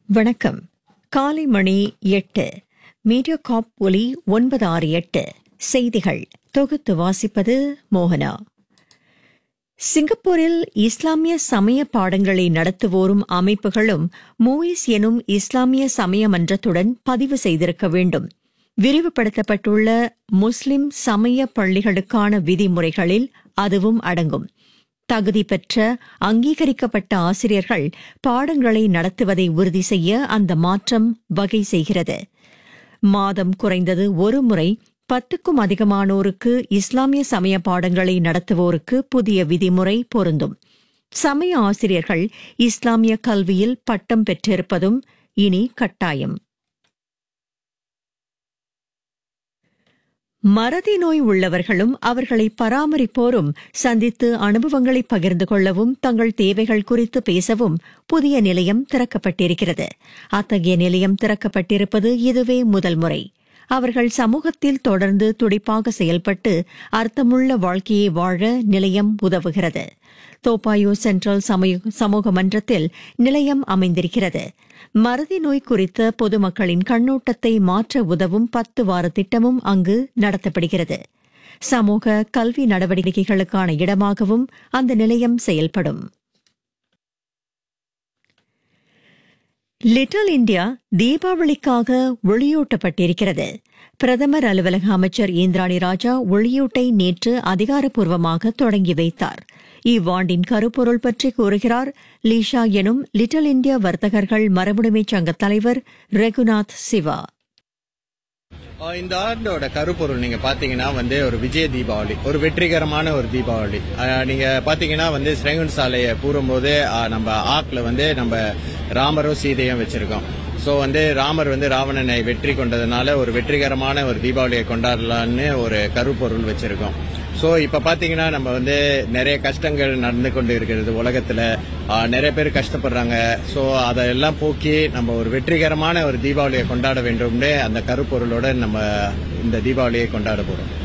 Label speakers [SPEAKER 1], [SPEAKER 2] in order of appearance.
[SPEAKER 1] வணக்கம் காலை மணி எட்டு மீடியா காப் ஒலி ஒன்பது ஆறு எட்டு செய்திகள் தொகுத்து வாசிப்பது மோகனா சிங்கப்பூரில் இஸ்லாமிய சமய பாடங்களை நடத்துவோரும் அமைப்புகளும் மூயிஸ் எனும் இஸ்லாமிய சமய மன்றத்துடன் பதிவு செய்திருக்க வேண்டும் விரிவுபடுத்தப்பட்டுள்ள முஸ்லிம் சமய பள்ளிகளுக்கான விதிமுறைகளில் அதுவும் அடங்கும் தகுதி பெற்ற அங்கீகரிக்கப்பட்ட ஆசிரியர்கள் பாடங்களை நடத்துவதை உறுதி செய்ய அந்த மாற்றம் வகை செய்கிறது மாதம் குறைந்தது ஒரு முறை பத்துக்கும் அதிகமானோருக்கு இஸ்லாமிய சமய பாடங்களை நடத்துவோருக்கு புதிய விதிமுறை பொருந்தும் சமய ஆசிரியர்கள் இஸ்லாமிய கல்வியில் பட்டம் பெற்றிருப்பதும் இனி கட்டாயம் மறதி நோய் உள்ளவர்களும் அவர்களை பராமரிப்போரும் சந்தித்து அனுபவங்களை பகிர்ந்து கொள்ளவும் தங்கள் தேவைகள் குறித்து பேசவும் புதிய நிலையம் திறக்கப்பட்டிருக்கிறது அத்தகைய நிலையம் திறக்கப்பட்டிருப்பது இதுவே முதல் முறை அவர்கள் சமூகத்தில் தொடர்ந்து துடிப்பாக செயல்பட்டு அர்த்தமுள்ள வாழ்க்கையை வாழ நிலையம் உதவுகிறது தோப்பாயோ சென்ட்ரல் சமூக மன்றத்தில் நிலையம் அமைந்திருக்கிறது மறதி நோய் குறித்த பொதுமக்களின் கண்ணோட்டத்தை மாற்ற உதவும் பத்து வார திட்டமும் அங்கு நடத்தப்படுகிறது சமூக கல்வி நடவடிக்கைகளுக்கான இடமாகவும் அந்த நிலையம் செயல்படும் லிட்டில் இந்தியா தீபாவளிக்காக ஒளியூட்டப்பட்டிருக்கிறது பிரதமர் அலுவலக அமைச்சர் இந்திராணி ராஜா ஒளியூட்டை நேற்று அதிகாரப்பூர்வமாக தொடங்கி வைத்தார் இவ்வாண்டின் கருப்பொருள் பற்றி கூறுகிறார் லீஷா எனும் லிட்டில் இந்தியா வர்த்தகர்கள் மரபுடைமை சங்க தலைவர் ரகுநாத் சிவா
[SPEAKER 2] இந்த ஆண்டோட கருப்பொருள் நீங்க பாத்தீங்கன்னா வந்து ஒரு விஜய தீபாவளி ஒரு வெற்றிகரமான ஒரு தீபாவளி நீங்க பாத்தீங்கன்னா வந்து ஸ்ரேங்கன் சாலையை கூறும்போது நம்ம ஆக்ல வந்து நம்ம ராமரும் சீதையும் வச்சிருக்கோம் ஸோ வந்து ராமர் வந்து ராவணனை வெற்றி கொண்டதுனால ஒரு வெற்றிகரமான ஒரு தீபாவளியை கொண்டாடலான்னு ஒரு கருப்பொருள் வச்சிருக்கோம் ஸோ இப்போ பார்த்தீங்கன்னா நம்ம வந்து நிறைய கஷ்டங்கள் நடந்து கொண்டு இருக்கிறது உலகத்தில் நிறைய பேர் கஷ்டப்படுறாங்க ஸோ அதெல்லாம் போக்கி நம்ம ஒரு வெற்றிகரமான ஒரு தீபாவளியை கொண்டாட வேண்டும்னு அந்த கருப்பொருளோட நம்ம இந்த தீபாவளியை கொண்டாட போகிறோம்